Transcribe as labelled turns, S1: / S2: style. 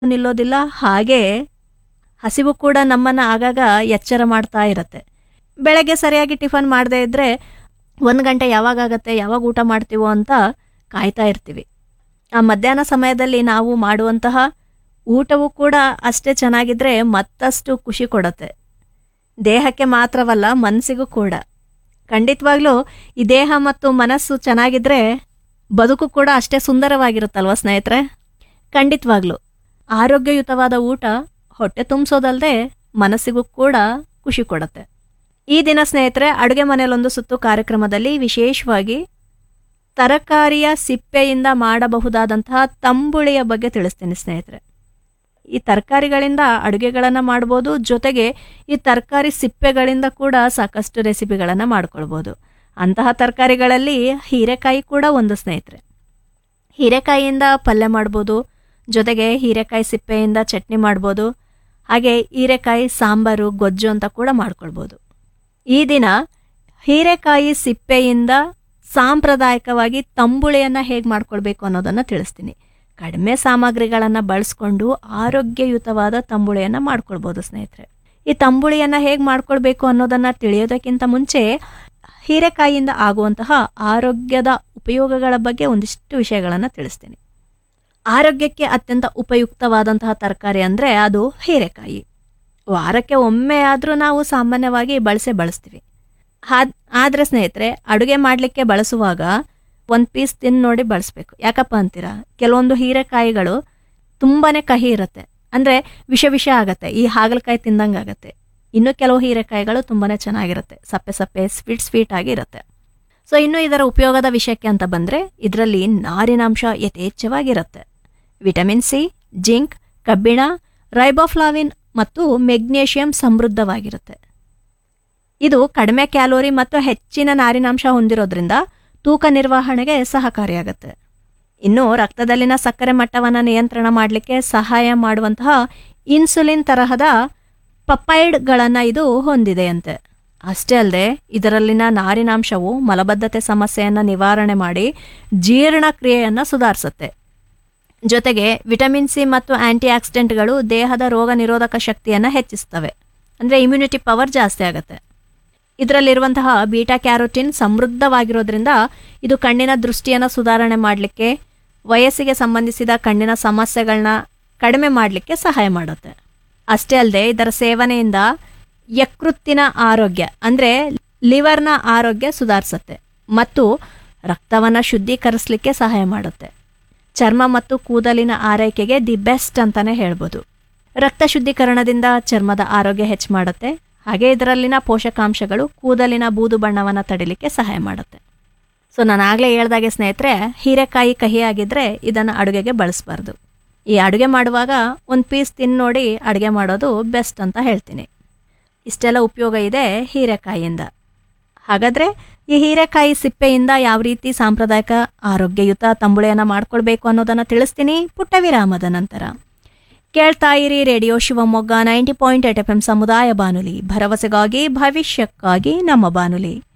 S1: ನಿಲ್ಲೋದಿಲ್ಲ ಹಾಗೆ ಹಸಿವು ಕೂಡ ನಮ್ಮನ್ನು ಆಗಾಗ ಎಚ್ಚರ ಮಾಡ್ತಾ ಇರುತ್ತೆ ಬೆಳಗ್ಗೆ ಸರಿಯಾಗಿ ಟಿಫನ್ ಮಾಡದೇ ಇದ್ದರೆ ಒಂದು ಗಂಟೆ ಯಾವಾಗ ಆಗತ್ತೆ ಯಾವಾಗ ಊಟ ಮಾಡ್ತೀವೋ ಅಂತ ಕಾಯ್ತಾ ಇರ್ತೀವಿ ಆ ಮಧ್ಯಾಹ್ನ ಸಮಯದಲ್ಲಿ ನಾವು ಮಾಡುವಂತಹ ಊಟವೂ ಕೂಡ ಅಷ್ಟೇ ಚೆನ್ನಾಗಿದ್ರೆ ಮತ್ತಷ್ಟು ಖುಷಿ ಕೊಡುತ್ತೆ ದೇಹಕ್ಕೆ ಮಾತ್ರವಲ್ಲ ಮನಸ್ಸಿಗೂ ಕೂಡ ಖಂಡಿತವಾಗ್ಲೂ ಈ ದೇಹ ಮತ್ತು ಮನಸ್ಸು ಚೆನ್ನಾಗಿದ್ರೆ ಬದುಕು ಕೂಡ ಅಷ್ಟೇ ಸುಂದರವಾಗಿರುತ್ತಲ್ವ ಸ್ನೇಹಿತರೆ ಖಂಡಿತವಾಗ್ಲೂ ಆರೋಗ್ಯಯುತವಾದ ಊಟ ಹೊಟ್ಟೆ ತುಂಬಿಸೋದಲ್ಲದೆ ಮನಸ್ಸಿಗೂ ಕೂಡ ಖುಷಿ ಕೊಡುತ್ತೆ ಈ ದಿನ ಸ್ನೇಹಿತರೆ ಅಡುಗೆ ಮನೆಯಲ್ಲೊಂದು ಸುತ್ತು ಕಾರ್ಯಕ್ರಮದಲ್ಲಿ ವಿಶೇಷವಾಗಿ ತರಕಾರಿಯ ಸಿಪ್ಪೆಯಿಂದ ಮಾಡಬಹುದಾದಂತಹ ತಂಬುಳಿಯ ಬಗ್ಗೆ ತಿಳಿಸ್ತೀನಿ ಸ್ನೇಹಿತರೆ ಈ ತರಕಾರಿಗಳಿಂದ ಅಡುಗೆಗಳನ್ನು ಮಾಡ್ಬೋದು ಜೊತೆಗೆ ಈ ತರಕಾರಿ ಸಿಪ್ಪೆಗಳಿಂದ ಕೂಡ ಸಾಕಷ್ಟು ರೆಸಿಪಿಗಳನ್ನು ಮಾಡ್ಕೊಳ್ಬೋದು ಅಂತಹ ತರಕಾರಿಗಳಲ್ಲಿ ಹೀರೆಕಾಯಿ ಕೂಡ ಒಂದು ಸ್ನೇಹಿತರೆ ಹೀರೆಕಾಯಿಯಿಂದ ಪಲ್ಯ ಮಾಡ್ಬೋದು ಜೊತೆಗೆ ಹೀರೆಕಾಯಿ ಸಿಪ್ಪೆಯಿಂದ ಚಟ್ನಿ ಮಾಡ್ಬೋದು ಹಾಗೆ ಹೀರೆಕಾಯಿ ಸಾಂಬಾರು ಗೊಜ್ಜು ಅಂತ ಕೂಡ ಮಾಡ್ಕೊಳ್ಬೋದು ಈ ದಿನ ಹೀರೆಕಾಯಿ ಸಿಪ್ಪೆಯಿಂದ ಸಾಂಪ್ರದಾಯಿಕವಾಗಿ ತಂಬುಳಿಯನ್ನು ಹೇಗೆ ಮಾಡ್ಕೊಳ್ಬೇಕು ಅನ್ನೋದನ್ನು ತಿಳಿಸ್ತೀನಿ ಕಡಿಮೆ ಸಾಮಗ್ರಿಗಳನ್ನು ಬಳಸ್ಕೊಂಡು ಆರೋಗ್ಯಯುತವಾದ ತಂಬುಳಿಯನ್ನು ಮಾಡ್ಕೊಳ್ಬೋದು ಸ್ನೇಹಿತರೆ ಈ ತಂಬುಳಿಯನ್ನು ಹೇಗೆ ಮಾಡ್ಕೊಳ್ಬೇಕು ಅನ್ನೋದನ್ನು ತಿಳಿಯೋದಕ್ಕಿಂತ ಮುಂಚೆ ಹೀರೆಕಾಯಿಯಿಂದ ಆಗುವಂತಹ ಆರೋಗ್ಯದ ಉಪಯೋಗಗಳ ಬಗ್ಗೆ ಒಂದಿಷ್ಟು ವಿಷಯಗಳನ್ನು ತಿಳಿಸ್ತೀನಿ ಆರೋಗ್ಯಕ್ಕೆ ಅತ್ಯಂತ ಉಪಯುಕ್ತವಾದಂತಹ ತರಕಾರಿ ಅಂದರೆ ಅದು ಹೀರೆಕಾಯಿ ವಾರಕ್ಕೆ ಒಮ್ಮೆ ಆದರೂ ನಾವು ಸಾಮಾನ್ಯವಾಗಿ ಬಳಸೇ ಬಳಸ್ತೀವಿ ಹಾದ್ ಆದರೆ ಸ್ನೇಹಿತರೆ ಅಡುಗೆ ಮಾಡಲಿಕ್ಕೆ ಬಳಸುವಾಗ ಒಂದು ಪೀಸ್ ತಿಂದು ನೋಡಿ ಬಳಸಬೇಕು ಯಾಕಪ್ಪ ಅಂತೀರಾ ಕೆಲವೊಂದು ಹೀರೆಕಾಯಿಗಳು ತುಂಬಾ ಕಹಿ ಇರುತ್ತೆ ಅಂದರೆ ವಿಷ ವಿಷ ಆಗತ್ತೆ ಈ ಹಾಗಲಕಾಯಿ ತಿಂದಂಗೆ ಆಗತ್ತೆ ಇನ್ನು ಕೆಲವು ಹೀರೆಕಾಯಿಗಳು ತುಂಬಾ ಚೆನ್ನಾಗಿರುತ್ತೆ ಸಪ್ಪೆ ಸಪ್ಪೆ ಸ್ವೀಟ್ ಸ್ವೀಟ್ ಆಗಿರುತ್ತೆ ಸೊ ಇನ್ನು ಇದರ ಉಪಯೋಗದ ವಿಷಯಕ್ಕೆ ಅಂತ ಬಂದರೆ ಇದರಲ್ಲಿ ನಾರಿನಾಂಶ ಯಥೇಚ್ಛವಾಗಿರುತ್ತೆ ವಿಟಮಿನ್ ಸಿ ಜಿಂಕ್ ಕಬ್ಬಿಣ ರೈಬೋಫ್ಲಾವಿನ್ ಮತ್ತು ಮೆಗ್ನೇಷಿಯಂ ಸಮೃದ್ಧವಾಗಿರುತ್ತೆ ಇದು ಕಡಿಮೆ ಕ್ಯಾಲೋರಿ ಮತ್ತು ಹೆಚ್ಚಿನ ನಾರಿನಾಂಶ ಹೊಂದಿರೋದ್ರಿಂದ ತೂಕ ನಿರ್ವಹಣೆಗೆ ಸಹಕಾರಿಯಾಗುತ್ತೆ ಇನ್ನು ರಕ್ತದಲ್ಲಿನ ಸಕ್ಕರೆ ಮಟ್ಟವನ್ನು ನಿಯಂತ್ರಣ ಮಾಡಲಿಕ್ಕೆ ಸಹಾಯ ಮಾಡುವಂತಹ ಇನ್ಸುಲಿನ್ ತರಹದ ಪಪೈಡ್ಗಳನ್ನು ಇದು ಹೊಂದಿದೆಯಂತೆ ಅಷ್ಟೇ ಅಲ್ಲದೆ ಇದರಲ್ಲಿನ ನಾರಿನಾಂಶವು ಮಲಬದ್ಧತೆ ಸಮಸ್ಯೆಯನ್ನು ನಿವಾರಣೆ ಮಾಡಿ ಜೀರ್ಣಕ್ರಿಯೆಯನ್ನು ಸುಧಾರಿಸುತ್ತೆ ಜೊತೆಗೆ ವಿಟಮಿನ್ ಸಿ ಮತ್ತು ಆಂಟಿ ಆಕ್ಸಿಡೆಂಟ್ಗಳು ದೇಹದ ರೋಗ ನಿರೋಧಕ ಶಕ್ತಿಯನ್ನು ಹೆಚ್ಚಿಸ್ತವೆ ಅಂದರೆ ಇಮ್ಯುನಿಟಿ ಪವರ್ ಜಾಸ್ತಿ ಆಗುತ್ತೆ ಇದರಲ್ಲಿರುವಂತಹ ಬೀಟಾ ಕ್ಯಾರೋಟಿನ್ ಸಮೃದ್ಧವಾಗಿರೋದ್ರಿಂದ ಇದು ಕಣ್ಣಿನ ದೃಷ್ಟಿಯನ್ನು ಸುಧಾರಣೆ ಮಾಡಲಿಕ್ಕೆ ವಯಸ್ಸಿಗೆ ಸಂಬಂಧಿಸಿದ ಕಣ್ಣಿನ ಸಮಸ್ಯೆಗಳನ್ನ ಕಡಿಮೆ ಮಾಡಲಿಕ್ಕೆ ಸಹಾಯ ಮಾಡುತ್ತೆ ಅಷ್ಟೇ ಅಲ್ಲದೆ ಇದರ ಸೇವನೆಯಿಂದ ಯಕೃತ್ತಿನ ಆರೋಗ್ಯ ಅಂದರೆ ಲಿವರ್ನ ಆರೋಗ್ಯ ಸುಧಾರಿಸುತ್ತೆ ಮತ್ತು ರಕ್ತವನ್ನು ಶುದ್ಧೀಕರಿಸಲಿಕ್ಕೆ ಸಹಾಯ ಮಾಡುತ್ತೆ ಚರ್ಮ ಮತ್ತು ಕೂದಲಿನ ಆರೈಕೆಗೆ ದಿ ಬೆಸ್ಟ್ ಅಂತಾನೆ ಹೇಳ್ಬೋದು ರಕ್ತ ಶುದ್ಧೀಕರಣದಿಂದ ಚರ್ಮದ ಆರೋಗ್ಯ ಹೆಚ್ಚು ಮಾಡುತ್ತೆ ಹಾಗೆ ಇದರಲ್ಲಿನ ಪೋಷಕಾಂಶಗಳು ಕೂದಲಿನ ಬೂದು ಬಣ್ಣವನ್ನು ತಡಿಲಿಕ್ಕೆ ಸಹಾಯ ಮಾಡುತ್ತೆ ಸೊ ನಾನು ಆಗಲೇ ಹೇಳ್ದಾಗೆ ಸ್ನೇಹಿತರೆ ಹೀರೆಕಾಯಿ ಕಹಿಯಾಗಿದ್ದರೆ ಇದನ್ನು ಅಡುಗೆಗೆ ಬಳಸಬಾರ್ದು ಈ ಅಡುಗೆ ಮಾಡುವಾಗ ಒಂದು ಪೀಸ್ ತಿಂದು ನೋಡಿ ಅಡುಗೆ ಮಾಡೋದು ಬೆಸ್ಟ್ ಅಂತ ಹೇಳ್ತೀನಿ ಇಷ್ಟೆಲ್ಲ ಉಪಯೋಗ ಇದೆ ಹೀರೆಕಾಯಿಯಿಂದ ಹಾಗಾದರೆ ಈ ಹೀರೆಕಾಯಿ ಸಿಪ್ಪೆಯಿಂದ ಯಾವ ರೀತಿ ಸಾಂಪ್ರದಾಯಿಕ ಆರೋಗ್ಯಯುತ ತಂಬುಳಿಯನ್ನು ಮಾಡ್ಕೊಳ್ಬೇಕು ಅನ್ನೋದನ್ನು ತಿಳಿಸ್ತೀನಿ ಪುಟ್ಟ ವಿರಾಮದ ನಂತರ ಕೇಳ್ತಾ ಇರಿ radio Shivamogga ninety point eight F M ಸಮುದಾಯ ಬಾನುಲಿ ಭರವಸೆಗಾಗಿ ಭವಿಷ್ಯಕ್ಕಾಗಿ ನಮ್ಮ ಬಾನುಲಿ